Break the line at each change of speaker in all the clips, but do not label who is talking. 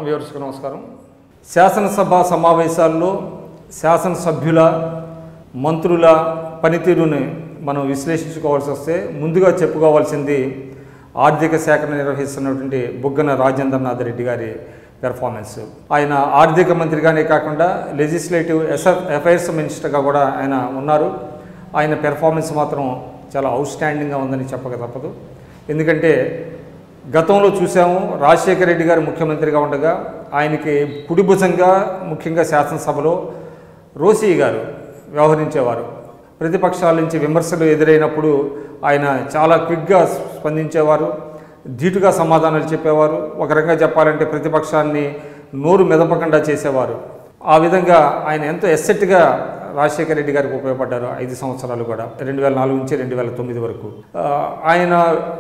మొత్తం వ్యూవర్స్కి నమస్కారం శాసనసభ సమావేశాల్లో శాసనసభ్యుల మంత్రుల పనితీరుని మనం విశ్లేషించుకోవాల్సి వస్తే ముందుగా చెప్పుకోవాల్సింది ఆర్థిక శాఖను నిర్వహిస్తున్నటువంటి బుగ్గన రాజేంద్రనాథ్ రెడ్డి గారి పెర్ఫార్మెన్స్ ఆయన ఆర్థిక మంత్రిగానే కాకుండా లెజిస్లేటివ్ ఎస- అఫైర్స్ మినిస్టర్గా కూడా ఆయన ఉన్నారు ఆయన పెర్ఫార్మెన్స్ మాత్రం చాలా అవుట్స్టాండింగ్గా ఉందని చెప్పక తప్పదు ఎందుకంటే గతంలో చూసాము రాజశేఖర రెడ్డి గారు ముఖ్యమంత్రిగా ఉండగా ఆయనకి కుడిభుజంగా ముఖ్యంగా శాసనసభలో రోసీ గారు వ్యవహరించేవారు ప్రతిపక్షాల నుంచి విమర్శలు ఎదురైనప్పుడు ఆయన చాలా క్విక్గా స్పందించేవారు ధీటుగా సమాధానాలు చెప్పేవారు ఒక రకంగా చెప్పాలంటే ప్రతిపక్షాన్ని నోరు మెదపకుండా చేసేవారు ఆ విధంగా ఆయన ఎంతో ఎస్సెట్గా రాజశేఖర రెడ్డి గారికి ఉపయోగపడ్డారు ఐదు సంవత్సరాలు కూడా రెండు వేల నాలుగు నుంచి రెండు వేల తొమ్మిది వరకు ఆ, ఆయన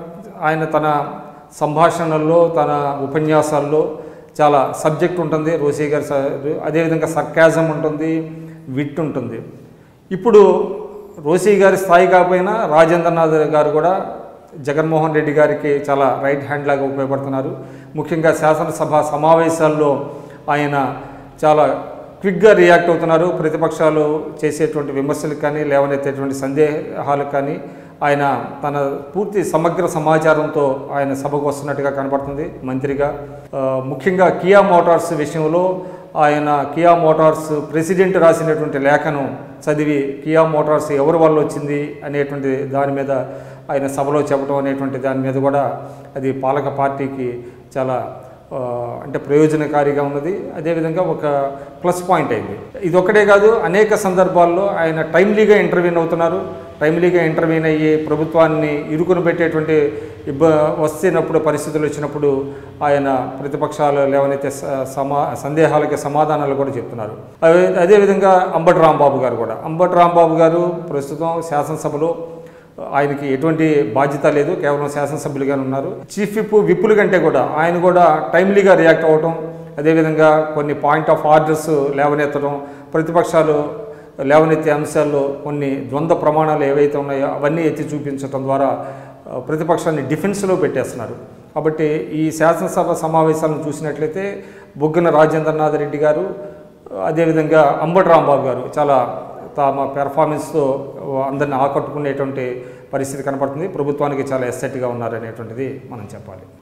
ఆయన తన సంభాషణల్లో తన ఉపన్యాసాల్లో చాలా సబ్జెక్ట్ ఉంటుంది రోసీ గారి స- అదేవిధంగా సర్కాజం ఉంటుంది విట్ ఉంటుంది ఇప్పుడు రోసీ గారి స్థాయి కాకపోయినా రాజేంద్రనాథ్ గారు కూడా జగన్మోహన్ రెడ్డి గారికి చాలా రైట్ హ్యాండ్ లాగా ఉపయోగపడుతున్నారు ముఖ్యంగా శాసనసభ సమావేశాల్లో ఆయన చాలా క్విక్గా రియాక్ట్ అవుతున్నారు ప్రతిపక్షాలు చేసేటువంటి విమర్శలకు కానీ లేవనెత్తేటువంటి సందేహాలకు కానీ ఆయన తన పూర్తి సమగ్ర సమాచారంతో ఆయన సభకు వస్తున్నట్టుగా కనపడుతుంది మంత్రిగా ఆ, ముఖ్యంగా కియా మోటార్స్ విషయంలో ఆయన కియా మోటార్స్ ప్రెసిడెంట్ రాసినటువంటి లేఖను చదివి కియా మోటార్స్ ఎవరి వల్ల వచ్చింది అనేటువంటి దాని మీద ఆయన సభలో చెప్పడం అనేటువంటి దాని మీద కూడా అది పాలక పార్టీకి చాలా ఆ, అంటే ప్రయోజనకారిగా ఉన్నది అదేవిధంగా ఒక ప్లస్ పాయింట్ అయింది ఇది ఒకటే కాదు అనేక సందర్భాల్లో ఆయన టైమ్లీగా ఇంటర్వ్యూన్ అవుతున్నారు టైమ్లీగా ఇంటర్వ్యూన్ అయ్యి ప్రభుత్వాన్ని ఇరుకుని పెట్టేటువంటి ఇబ్బ వస్తున్నప్పుడు పరిస్థితులు వచ్చినప్పుడు ఆయన ప్రతిపక్షాలు లేవనైతే స- సమా సందేహాలకి సమాధానాలు కూడా చెప్తున్నారు అదే అదేవిధంగా అంబటి రాంబాబు గారు కూడా అంబటి రాంబాబు గారు ప్రస్తుతం శాసనసభలో ఆయనకి ఎటువంటి బాధ్యత లేదు కేవలం శాసనసభ్యులుగానే ఉన్నారు చీఫ్ విప్ విప్పుల కంటే కూడా ఆయన కూడా టైమ్లీగా రియాక్ట్ అవ్వటం అదేవిధంగా కొన్ని పాయింట్ ఆఫ్ ఆర్డర్స్ లేవనెత్తడం ప్రతిపక్షాలు లేవనెత్తే అంశాల్లో కొన్ని ద్వంద్వ ప్రమాణాలు ఏవైతే ఉన్నాయో అవన్నీ ఎత్తి చూపించడం ద్వారా ఆ, ప్రతిపక్షాన్ని డిఫెన్స్లో పెట్టేస్తున్నారు కాబట్టి ఈ శాసనసభ సమావేశాలను చూసినట్లయితే బుగ్గన రాజేంద్రనాథ్ రెడ్డి గారు అదేవిధంగా అంబటి రాంబాబు గారు చాలా తమ పెర్ఫార్మెన్స్తో అందరిని ఆకట్టుకునేటువంటి పరిస్థితి కనపడుతుంది ప్రభుత్వానికి చాలా ఎస్సెట్గా ఉన్నారనేటువంటిది మనం చెప్పాలి